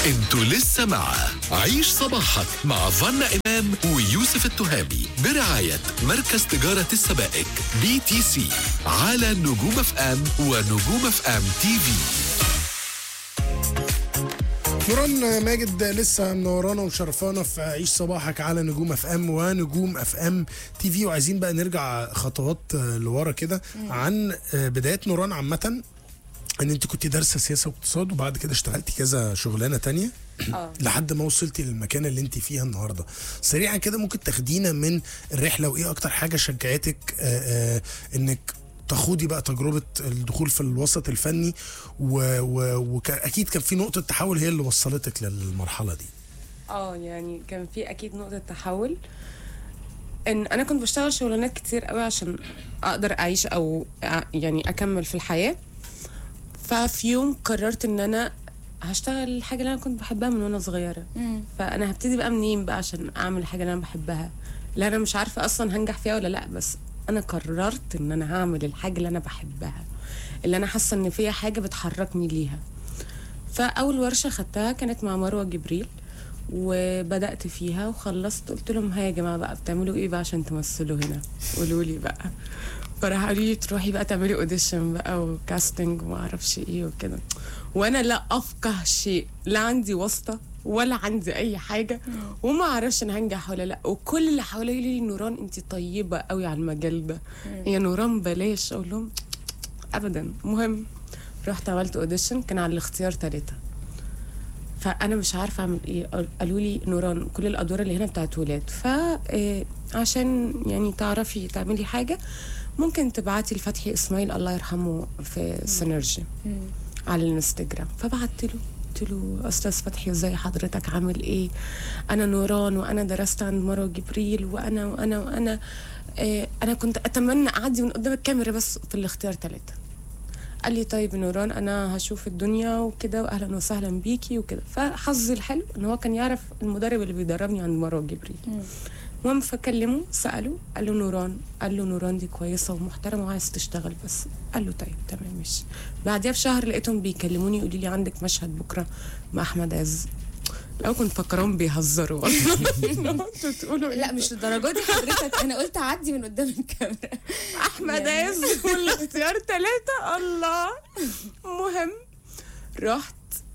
انتوا لسه مع عيش صباحك مع فنا إمام ويوسف التهامي برعاية مركز تجارة السبائك بي تي سي على نجوم اف ام ونجوم اف ام تي في نوران ماجد لسه منورانا وشرفانا في عيش صباحك على نجوم اف ام ونجوم اف ام تي في وعايزين بقى نرجع خطوات لورا كده عن بدايات نوران عامه ان انت كنت دارسه سياسه واقتصاد وبعد كده اشتغلتي كذا شغلانه تانية اه لحد ما وصلتي للمكان اللي انت فيها النهارده سريعا كده ممكن تاخدينا من الرحله وايه اكتر حاجه شجعتك آه، آه، انك تخوضي بقى تجربه الدخول في الوسط الفني واكيد كان في نقطه تحول هي اللي وصلتك للمرحله دي اه يعني كان في اكيد نقطه تحول ان انا كنت بشتغل شغلانات كتير قوي عشان اقدر اعيش او أ- يعني اكمل في الحياه ففي يوم قررت ان انا هشتغل الحاجه اللي انا كنت بحبها من وانا صغيره فانا هبتدي بقى منين بقى عشان اعمل الحاجه اللي انا بحبها لا انا مش عارفه اصلا هنجح فيها ولا لا بس انا قررت ان انا هعمل الحاجه اللي انا بحبها اللي انا حاسه ان فيها حاجه بتحركني ليها فاول ورشه خدتها كانت مع مروه جبريل وبدات فيها وخلصت قلت لهم ها يا جماعه بقى بتعملوا ايه بقى عشان تمثلوا هنا قولوا لي بقى فراح قالوا لي تروحي بقى تعملي اوديشن بقى وكاستنج وما اعرفش ايه وكده وانا لا افقه شيء لا عندي واسطه ولا عندي اي حاجه وما اعرفش انا هنجح ولا لا وكل اللي حواليا يقولوا لي نوران انت طيبه قوي على المجال ده يا نوران بلاش اقول لهم ابدا مهم رحت عملت اوديشن كان على الاختيار ثلاثة فانا مش عارفه اعمل ايه قال- قالوا لي نوران كل الادوار اللي هنا بتاعت ولاد ف آه، عشان يعني تعرفي تعملي حاجه ممكن تبعتي لفتحي اسماعيل الله يرحمه في سينرجي على الانستجرام فبعت له قلت له استاذ فتحي ازاي حضرتك عامل ايه انا نوران وانا درست عند مروه جبريل وانا وانا وانا آه انا كنت اتمنى اعدي من قدام الكاميرا بس في الاختيار ثلاثه قال لي طيب نوران انا هشوف الدنيا وكده واهلا وسهلا بيكي وكده فحظي الحلو ان هو كان يعرف المدرب اللي بيدربني عند مروه جبريل المهم فكلمه ساله قال له نوران قال له نوران دي كويسه ومحترمه وعايز تشتغل بس قال له طيب تمام ماشي بعديها بشهر لقيتهم بيكلموني يقولوا لي عندك مشهد بكره مع احمد عز لو كنت فاكراهم بيهزروا والله انتوا تقولوا إيه؟ لا مش للدرجه دي حضرتك انا قلت اعدي من قدام الكاميرا احمد يعني- عز والاختيار ثلاثة الله مهم رحت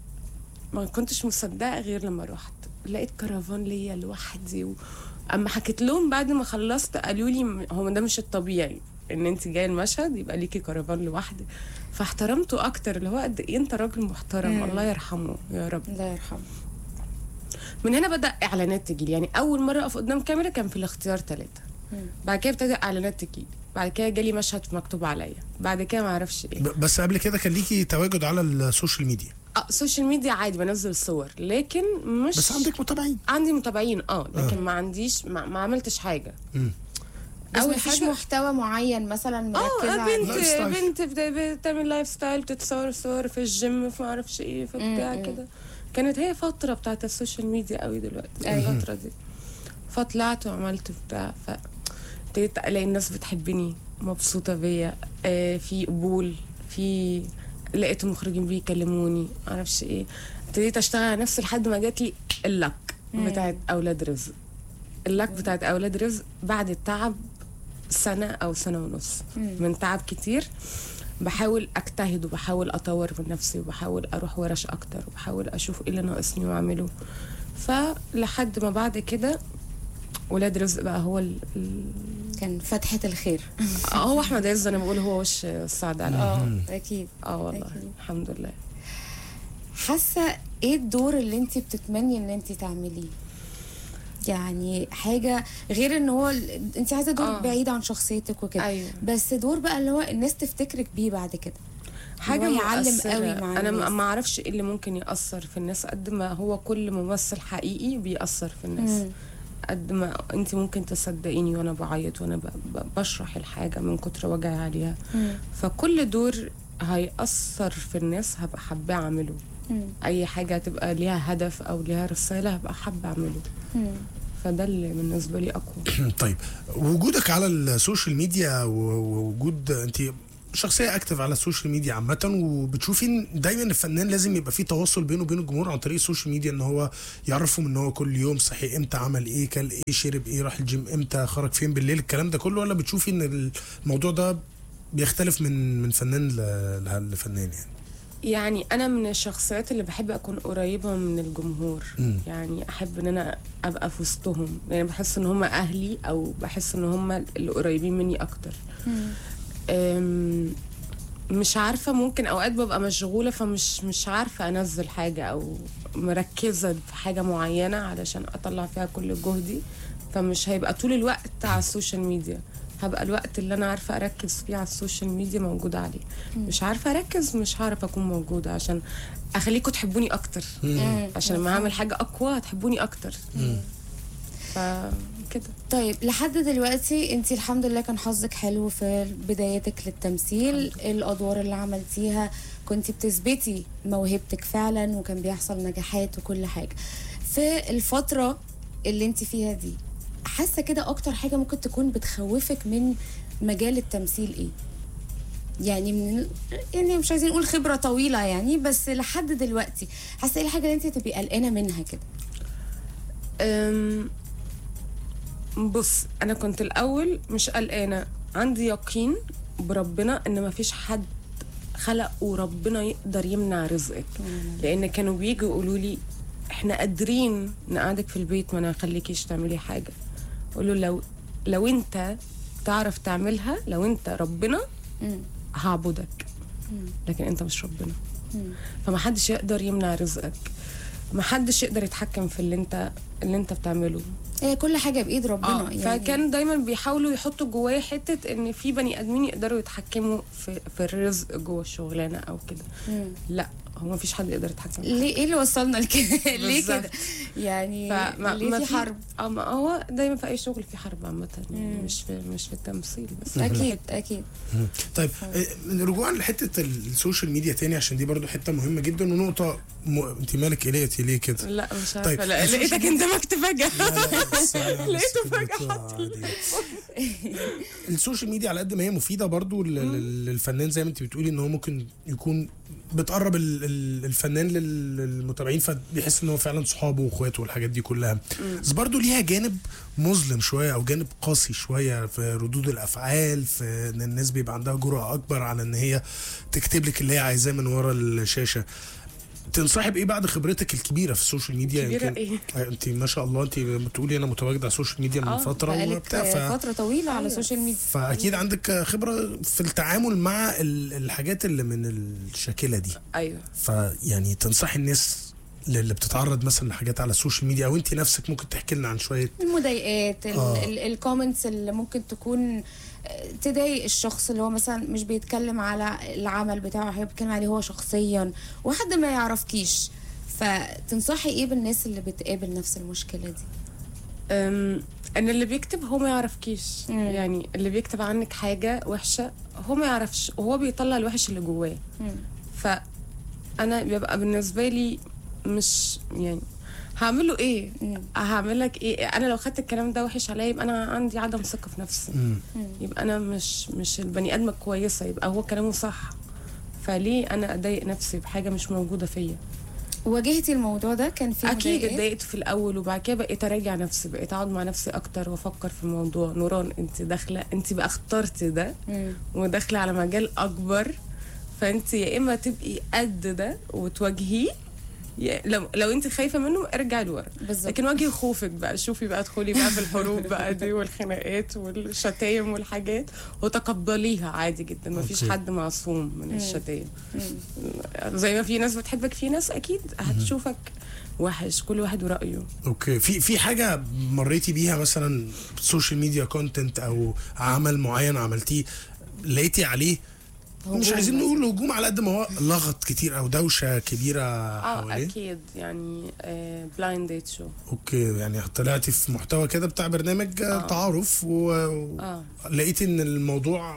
ما كنتش مصدقه غير لما رحت لقيت كرفان ليا لوحدي و... اما حكيت لهم بعد ما خلصت قالوا لي م- هو ده مش الطبيعي ان انت جايه المشهد يبقى ليكي كرفان لوحدك فاحترمته اكتر اللي هو قد ايه انت راجل محترم مم. الله يرحمه يا رب الله يرحمه من هنا بدا اعلانات تجي يعني اول مره اقف قدام كاميرا كان في الاختيار ثلاثة بعد كده ابتدى اعلانات تجي بعد كده جالي مشهد مكتوب عليا بعد كده ما اعرفش ايه ب- بس قبل كده كان ليكي تواجد على السوشيال ميديا اه سوشيال ميديا عادي بنزل صور لكن مش بس عندك متابعين عندي متابعين اه لكن ما عنديش ما, ما عملتش حاجه بس أول مفيش حاجة- محتوى معين مثلا مركزه اه بنت لايف ستايل. بنت بت- بتعمل لايف ستايل بتتصور صور في الجيم في ما اعرفش ايه في بتاع كده كانت هي فتره بتاعت السوشيال ميديا قوي دلوقتي الفتره دي فطلعت وعملت بتاع ف ابتديت الاقي الناس بتحبني مبسوطه بيا آه في قبول في لقيت المخرجين بيكلموني معرفش ايه ابتديت اشتغل على نفسي لحد ما جات لي اللك بتاعت اولاد رزق اللك بتاعت اولاد رزق بعد التعب سنه او سنه ونص من تعب كتير بحاول اجتهد وبحاول اطور من نفسي وبحاول اروح ورش اكتر وبحاول اشوف ايه اللي ناقصني واعمله فلحد ما بعد كده ولاد رزق بقى هو ال... ال- كان فتحه الخير هو احمد عز انا بقول هو وش السعد على اه اكيد اه والله أكيد. الحمد لله حاسه ايه الدور اللي انت بتتمني ان انت تعمليه يعني حاجه غير ان هو ال- انت عايزه دور آه. بعيد عن شخصيتك وكده أيوة. بس دور بقى اللي هو الناس تفتكرك بيه بعد كده حاجه هو يعلم مؤثرة. قوي مع انا ما الناس. ما اعرفش ايه اللي ممكن ياثر في الناس قد ما هو كل ممثل حقيقي بيأثر في الناس مم. قد ما انت ممكن تصدقيني وانا بعيط وانا ب- ب- بشرح الحاجه من كتر وجعي عليها مم. فكل دور هيأثر في الناس هبقى حابة أعمله مم. أي حاجة تبقى ليها هدف أو ليها رسالة هبقى حابة أعمله مم. فده اللي بالنسبة لي أقوى طيب وجودك على السوشيال ميديا و- ووجود انت شخصيه اكتف على السوشيال ميديا عامه وبتشوفي ان دايما الفنان لازم يبقى فيه تواصل بينه وبين الجمهور عن طريق السوشيال ميديا ان هو يعرفهم ان هو كل يوم صحي امتى عمل ايه كل ايه شرب ايه راح الجيم امتى خرج فين بالليل الكلام ده كله ولا بتشوفي ان الموضوع ده بيختلف من من فنان ل- ل- لفنان يعني يعني انا من الشخصيات اللي بحب اكون قريبه من الجمهور مم. يعني احب ان انا ابقى في وسطهم يعني بحس ان هم اهلي او بحس ان هم اللي قريبين مني اكتر أم، مش عارفه ممكن اوقات ببقى مشغوله فمش مش عارفه انزل حاجه او مركزه في حاجه معينه علشان اطلع فيها كل جهدي فمش هيبقى طول الوقت على السوشيال ميديا هبقى الوقت اللي انا عارفه اركز فيه على السوشيال ميديا موجوده عليه مش عارفه اركز مش هعرف اكون موجوده عشان اخليكم تحبوني اكتر عشان لما هعمل حاجه اقوى هتحبوني اكتر فكده طيب لحد دلوقتي انت الحمد لله كان حظك حلو في بدايتك للتمثيل الادوار اللي عملتيها كنت بتثبتي موهبتك فعلا وكان بيحصل نجاحات وكل حاجه في الفتره اللي انت فيها دي حاسه كده اكتر حاجه ممكن تكون بتخوفك من مجال التمثيل ايه يعني من يعني مش عايزين نقول خبره طويله يعني بس لحد دلوقتي حاسه ايه الحاجه اللي انت تبقي قلقانه منها كده أم، بص انا كنت الاول مش قلقانه عندي يقين بربنا ان ما فيش حد خلق وربنا يقدر يمنع رزقك لان كانوا بيجوا يقولوا لي احنا قادرين نقعدك في البيت ما نخليكيش تعملي حاجه اقول له لو لو انت تعرف تعملها لو انت ربنا مم. هعبدك لكن انت مش ربنا مم. فمحدش يقدر يمنع رزقك محدش يقدر يتحكم في اللي انت اللي انت بتعمله هي كل حاجه بايد ربنا اه فكان دايما بيحاولوا يحطوا جوايا حته ان في بني ادمين يقدروا يتحكموا في في الرزق جوه الشغلانه او كده مم. لا هو ما فيش حد يقدر يتحكم في ليه ايه اللي وصلنا لكده ليه بالظبط. كده يعني فما ليه ما في حرب اه ما هو دايما في اي شغل في حرب عامه يعني مش في مش في التمثيل بس اكيد اكيد طيب آه، رجوعا لحته السوشيال ميديا تاني عشان دي برضو حته مهمه جدا ونقطه م... انت مالك قلقتي ليه كده لا مش عارفه طيب، لا السوشيال لقيتك اندمجت فجاه لا لا بس أنا بس لقيته كده فجأة بتوع حط عادي. السوشيال ميديا على قد ما هي مفيده برضو لل- لل- للفنان زي ما انت بتقولي ان هو ممكن يكون بتقرب ال- ال- الفنان لل- للمتابعين فبيحس ان هو فعلا صحابه واخواته والحاجات دي كلها بس برضو ليها جانب مظلم شويه او جانب قاسي شويه في ردود الافعال في ان الناس بيبقى عندها جرأه اكبر على ان هي تكتب لك اللي هي عايزاه من ورا الشاشه تنصحي بايه بعد خبرتك الكبيره في السوشيال ميديا كبيرة يمكن إيه؟ آه، انت ما شاء الله انت بتقولي انا متواجده على السوشيال ميديا من آه، فتره بقالك وبتاع ف... فتره طويله على السوشيال ميديا فاكيد عندك خبره في التعامل مع ال- الحاجات اللي من الشاكله دي ايوه فيعني تنصحي الناس اللي بتتعرض مثلا لحاجات على السوشيال ميديا او انت نفسك ممكن تحكي لنا عن شويه المضايقات آه. الكومنتس اللي ممكن تكون آه، تضايق الشخص اللي هو مثلا مش بيتكلم على العمل بتاعه هي بيتكلم عليه هو شخصيا وحد ما يعرفكيش فتنصحي ايه بالناس اللي بتقابل نفس المشكله دي أم، ان اللي بيكتب هو ما يعرفكيش مم. يعني اللي بيكتب عنك حاجه وحشه هو ما يعرفش وهو بيطلع الوحش اللي جواه مم. فانا بيبقى بالنسبه لي مش يعني هعمل له ايه مم. هعمل لك ايه انا لو خدت الكلام ده وحش عليا يبقى انا عندي عدم ثقه في نفسي مم. يبقى انا مش مش البني ادم الكويسه يبقى هو كلامه صح فليه انا اضايق نفسي بحاجه مش موجوده فيا واجهتي الموضوع ده كان في اكيد مضايقات؟ اتضايقت في الاول وبعد كده بقيت اراجع نفسي بقيت اقعد مع نفسي اكتر وافكر في الموضوع نوران انت داخله انت بقى اخترتي ده مم. وداخله على مجال اكبر فانت يا اما تبقي قد ده وتواجهيه يا- لو لو انت خايفه منه ارجعي لورا بالظبط. لكن واجهي خوفك بقى شوفي بقى ادخلي بقى في الحروب بقى دي والخناقات والشتايم والحاجات وتقبليها عادي جدا ما فيش أوكي. حد معصوم من الشتايم زي ما في ناس بتحبك في ناس اكيد هتشوفك وحش كل واحد ورايه اوكي في في حاجه مريتي بيها مثلا سوشيال ميديا كونتنت او عمل معين عملتيه لقيتي عليه مش هجوم عايزين مثلاً. نقول هجوم على قد ما هو لغط كتير او دوشه كبيره اه حواليه اكيد يعني بلايند ديت شو اوكي يعني طلعتي في محتوى كده بتاع برنامج آه. تعارف اه ولقيت ان الموضوع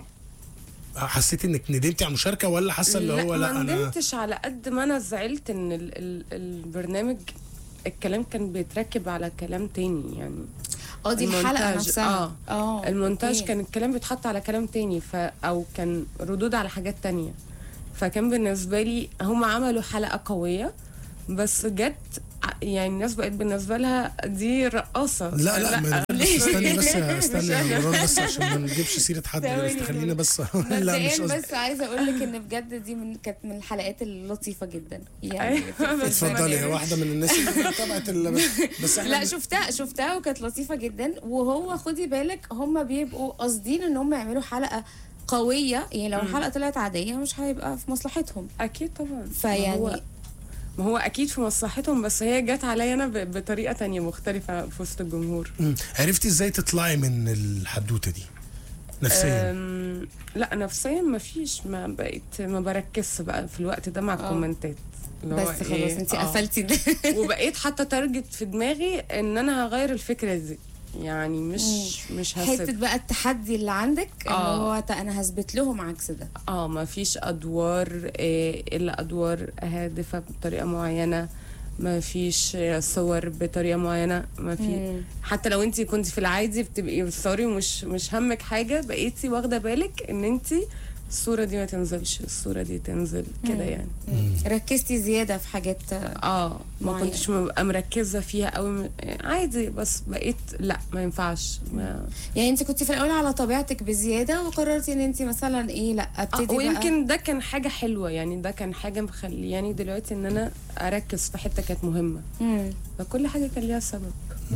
حسيتي انك ندمتي على المشاركه ولا حاسه اللي هو لا ما انا ندمتش على قد ما انا زعلت ان ال ال البرنامج الكلام كان بيتركب على كلام تاني يعني اه دي الحلقه المونتاج، نفسها اه اه المونتاج أوكي. كان الكلام بيتحط على كلام تاني ف او كان ردود على حاجات تانية فكان بالنسبه لي هم عملوا حلقه قويه بس جت ع- يعني الناس بقت بالنسبه لها دي رقاصه لا لا ما- بس استني بس استني يا أنا. مراد بس عشان ما نجيبش سيره حد ثواني بس خلينا بس لا مش مبدئيا قصدي بس عايزه اقول لك ان بجد دي من كانت من الحلقات اللطيفه جدا يعني أيوة، في- في بس اتفضلي يا البرنامج. واحده من الناس اللي تابعت ال- بس احنا لا شفتها شفتها وكانت لطيفه جدا وهو خدي بالك هم بيبقوا قاصدين ان هم يعملوا حلقه قويه يعني لو الحلقه طلعت عاديه مش هيبقى في مصلحتهم اكيد طبعا فيعني ما هو, ما هو اكيد في مصلحتهم بس هي جت عليا انا ب- بطريقه تانية مختلفه في وسط الجمهور مم. عرفتي ازاي تطلعي من الحدوته دي نفسيا أم، لا نفسيا ما فيش ما بقيت ما بركزش بقى في الوقت ده مع الكومنتات اللي هو بس خلاص إيه، انت آه. قفلتي ده وبقيت حاطه تارجت في دماغي ان انا هغير الفكره دي يعني مش مش حته هسيب بقى التحدي اللي عندك اللي آه. هو تا- انا هثبت لهم عكس ده اه ما فيش ادوار إيه الا ادوار هادفه بطريقه معينه ما فيش آه، صور بطريقه معينه ما في مم. حتى لو انت كنت في العادي بتبقي بتصوري ومش مش همك حاجه بقيتي واخده بالك ان انت الصوره دي ما تنزلش الصوره دي تنزل كده يعني ركزتي زياده في حاجات اه ما معينة. كنتش مبقى مركزه فيها قوي عادي بس بقيت لا ما ينفعش ما يعني انت كنت في الاول على طبيعتك بزياده وقررتي ان انت مثلا ايه لا ابتدي آه بقى ويمكن ده كان حاجه حلوه يعني ده كان حاجه مخلياني دلوقتي ان انا اركز في حته كانت مهمه مم. فكل حاجه كان ليها سبب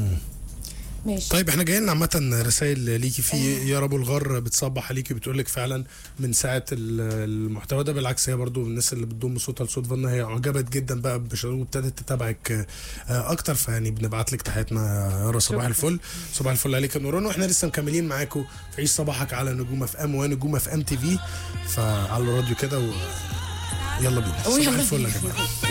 ماشي طيب احنا جايين عامة رسائل ليكي في يا رب الغر بتصبح عليكي بتقول لك فعلا من ساعة ال- المحتوى ده بالعكس هي برضو من الناس اللي بتضم صوتها لصوت فن هي عجبت جدا بقى بشغل وابتدت تتابعك آه، اكتر فيعني بنبعت لك تحياتنا يا يارا صباح شكراً. الفل صباح الفل عليك يا نوران واحنا لسه مكملين معاكم في عيش صباحك على نجوم اف ام ونجوم اف ام تي في فعلى الراديو كده و... يلا بينا صباح ويلا الفل يا بينا. جماعه